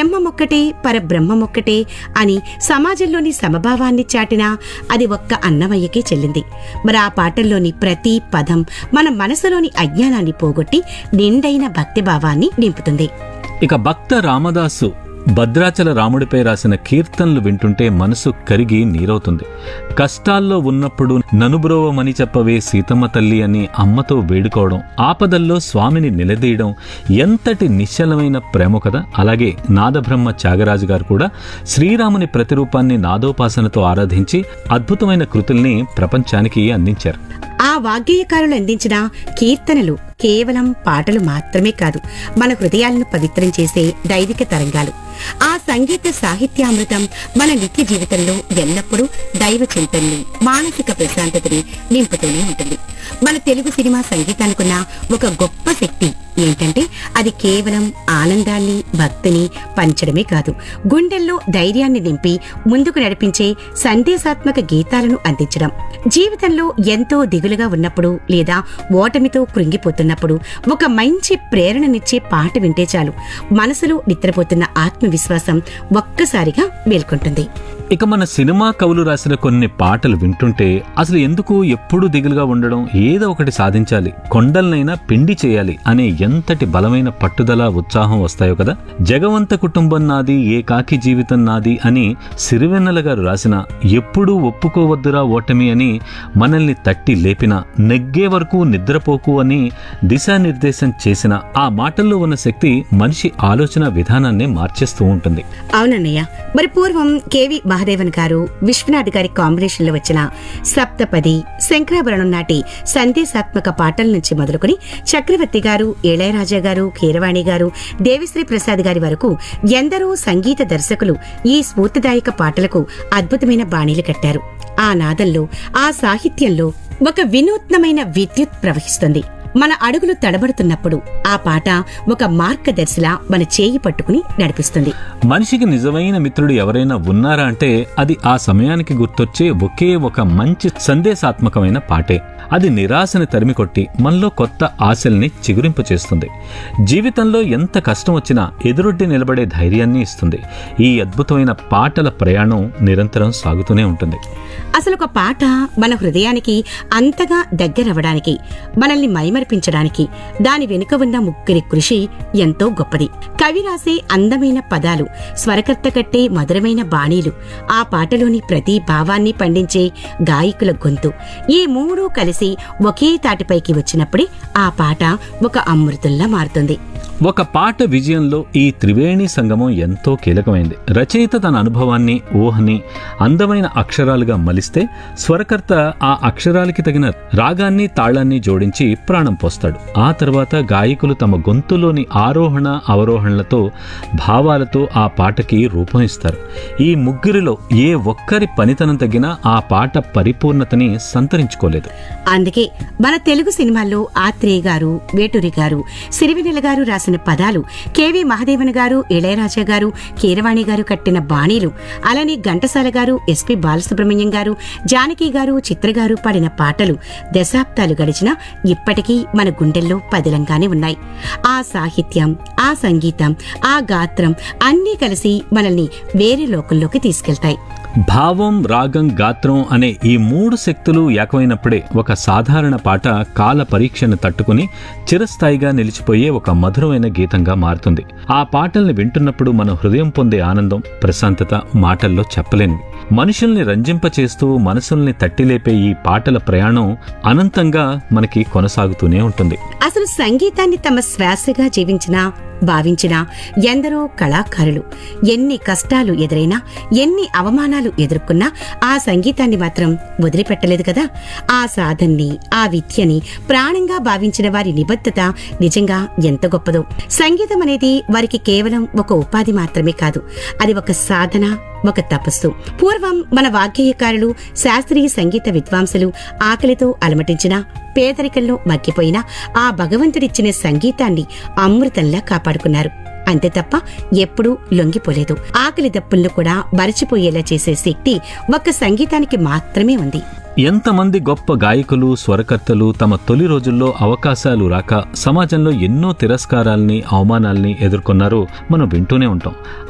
బ్రహ్మమొక్కటే పరబ్రహ్మమొక్కటే అని సమాజంలోని సమభావాన్ని చాటినా అది ఒక్క అన్నమయ్యకే చెల్లింది మరి ఆ పాటల్లోని ప్రతి పదం మన మనసులోని అజ్ఞానాన్ని పోగొట్టి నిండైన భక్తిభావాన్ని నింపుతుంది ఇక భక్త రామదాసు భద్రాచల రాముడిపై రాసిన కీర్తనలు వింటుంటే మనసు కరిగి నీరవుతుంది కష్టాల్లో ఉన్నప్పుడు ననుబ్రోవమని చెప్పవే సీతమ్మ తల్లి అని అమ్మతో వేడుకోవడం ఆపదల్లో స్వామిని నిలదీయడం ఎంతటి నిశ్చలమైన ప్రేమ కదా అలాగే నాదబ్రహ్మ త్యాగరాజు గారు కూడా శ్రీరాముని ప్రతిరూపాన్ని నాదోపాసనతో ఆరాధించి అద్భుతమైన కృతుల్ని ప్రపంచానికి అందించారు ఆ వాగ్గేయకారులు అందించిన కీర్తనలు కేవలం పాటలు మాత్రమే కాదు మన హృదయాలను పవిత్రం చేసే దైవిక తరంగాలు ఆ సంగీత సాహిత్యామృతం మన నిత్య జీవితంలో ఎల్లప్పుడూ దైవ చింతనని మానసిక ప్రశాంతతని నింపుతూనే ఉంటుంది మన తెలుగు సినిమా సంగీతానికున్న ఒక గొప్ప శక్తి ఏంటంటే అది కేవలం ఆనందాన్ని భక్తిని పంచడమే కాదు గుండెల్లో ధైర్యాన్ని నింపి ముందుకు నడిపించే సందేశాత్మక గీతాలను అందించడం జీవితంలో ఎంతో దిగులుగా ఉన్నప్పుడు లేదా ఓటమితో కృంగిపోతున్నప్పుడు ఒక మంచి ప్రేరణనిచ్చే పాట వింటే చాలు మనసులో నిద్రపోతున్న ఆత్మవిశ్వాసం ఒక్కసారిగా మేల్కొంటుంది ఇక మన సినిమా కవులు రాసిన కొన్ని పాటలు వింటుంటే అసలు ఎందుకు ఎప్పుడు దిగులుగా ఉండడం ఏదో ఒకటి సాధించాలి కొండలనైనా పిండి చేయాలి అనే ఎంతటి బలమైన పట్టుదల ఉత్సాహం వస్తాయో కదా జగవంత కుటుంబం నాది ఏ కాకి జీవితం నాది అని సిరివెన్నెల గారు రాసిన ఎప్పుడూ ఒప్పుకోవద్దురా ఓటమి అని మనల్ని తట్టి లేపిన నెగ్గే వరకు నిద్రపోకు అని దిశానిర్దేశం చేసిన ఆ మాటల్లో ఉన్న శక్తి మనిషి ఆలోచన విధానాన్ని మార్చేస్తూ ఉంటుంది అవునన్నయ్య మరి పూర్వం కేవి మహాదేవన్ గారు విశ్వనాథ్ గారి కాంబినేషన్ లో వచ్చిన సప్తపది శంకరాభరణం నాటి సందేశాత్మక పాటల నుంచి మొదలుకొని చక్రవర్తి గారు ఇళయరాజా గారు కీరవాణి గారు దేవిశ్రీ ప్రసాద్ గారి వరకు ఎందరో సంగీత దర్శకులు ఈ స్ఫూర్తిదాయక పాటలకు అద్భుతమైన బాణీలు కట్టారు ఆ నాదంలో ఆ సాహిత్యంలో ఒక వినూత్నమైన విద్యుత్ ప్రవహిస్తుంది మన అడుగులు తడబడుతున్నప్పుడు ఆ పాట ఒక మార్గదర్శిలా మన చేయి పట్టుకుని నడిపిస్తుంది మనిషికి నిజమైన మిత్రుడు ఎవరైనా ఉన్నారా అంటే అది ఆ సమయానికి గుర్తొచ్చే ఒకే ఒక మంచి సందేశాత్మకమైన పాటే అది నిరాశని తరిమికొట్టి మనలో కొత్త ఆశల్ని చిగురింపు చేస్తుంది జీవితంలో ఎంత కష్టం వచ్చినా ఎదురొడ్డి నిలబడే ధైర్యాన్ని ఇస్తుంది ఈ అద్భుతమైన పాటల ప్రయాణం నిరంతరం సాగుతూనే ఉంటుంది అసలు ఒక పాట మన హృదయానికి అంతగా దగ్గరవ్వడానికి మనల్ని మైమరిపించడానికి దాని వెనుక ఉన్న ముగ్గురి కృషి ఎంతో గొప్పది కవి రాసే అందమైన పదాలు స్వరకర్త కట్టే మధురమైన బాణీలు ఆ పాటలోని ప్రతి భావాన్ని పండించే గాయకుల గొంతు ఈ మూడు కలిసి ఒకే తాటిపైకి వచ్చినప్పుడే ఆ పాట ఒక అమృతంలా మారుతుంది ఒక పాట విజయంలో ఈ త్రివేణి సంగమం ఎంతో కీలకమైంది రచయిత తన అనుభవాన్ని ఊహని అందమైన అక్షరాలుగా మలిస్తే స్వరకర్త ఆ అక్షరాలకి తగిన రాగాన్ని తాళాన్ని జోడించి ప్రాణం పోస్తాడు ఆ తర్వాత గాయకులు తమ గొంతులోని ఆరోహణ అవరోహణలతో భావాలతో ఆ పాటకి రూపం ఇస్తారు ఈ ముగ్గురిలో ఏ ఒక్కరి పనితనం తగ్గినా ఆ పాట పరిపూర్ణతని సంతరించుకోలేదు అందుకే మన తెలుగు సినిమాల్లో ఆత్రేయ గారు వేటూరి గారు సిరివెన్నెల గారు రాసిన పదాలు కెవి మహదేవన్ గారు ఇళయరాజా గారు కీరవాణి గారు కట్టిన బాణీలు అలానే ఘంటసాల గారు ఎస్పి బాలసుబ్రహ్మణ్యం గారు జానకి గారు చిత్ర గారు పాడిన పాటలు దశాబ్దాలు గడిచినా ఇప్పటికీ మన గుండెల్లో పదిలంగానే ఉన్నాయి ఆ సాహిత్యం ఆ సంగీతం ఆ గాత్రం అన్నీ కలిసి మనల్ని వేరే లోకంలోకి తీసుకెళ్తాయి భావం రాగం గాత్రం అనే ఈ మూడు శక్తులు ఏకమైనప్పుడే ఒక సాధారణ పాట కాల పరీక్షను తట్టుకుని చిరస్థాయిగా నిలిచిపోయే ఒక మధురమైన గీతంగా మారుతుంది ఆ పాటల్ని వింటున్నప్పుడు మన హృదయం పొందే ఆనందం ప్రశాంతత మాటల్లో చెప్పలేనివి మనుషుల్ని రంజింపచేస్తూ మనసుల్ని తట్టిలేపే ఈ పాటల ప్రయాణం అనంతంగా మనకి కొనసాగుతూనే ఉంటుంది అసలు సంగీతాన్ని తమ శ్వాసగా జీవించిన భావించిన ఎందరో కళాకారులు ఎన్ని కష్టాలు ఎదురైనా ఎన్ని అవమానాలు ఎదుర్కొన్నా ఆ సంగీతాన్ని మాత్రం వదిలిపెట్టలేదు కదా ఆ సాధన్ని ఆ విద్యని ప్రాణంగా భావించిన వారి నిబద్ధత నిజంగా ఎంత గొప్పదో సంగీతం అనేది వారికి కేవలం ఒక ఉపాధి మాత్రమే కాదు అది ఒక సాధన ఒక తపస్సు పూర్వం మన వాగ్గేయకారులు శాస్త్రీయ సంగీత విద్వాంసులు ఆకలితో అలమటించిన పేదరికంలో మగ్గిపోయిన ఆ భగవంతుడిచ్చిన సంగీతాన్ని అమృతంలా కాపాడుకున్నారు అంతే తప్ప ఎప్పుడూ లొంగిపోలేదు ఆకలి దప్పులను కూడా మరచిపోయేలా చేసే శక్తి ఒక్క సంగీతానికి మాత్రమే ఉంది ఎంతమంది గొప్ప గాయకులు స్వరకర్తలు తమ తొలి రోజుల్లో అవకాశాలు రాక సమాజంలో ఎన్నో తిరస్కారాల్ని అవమానాల్ని ఎదుర్కొన్నారో మనం వింటూనే ఉంటాం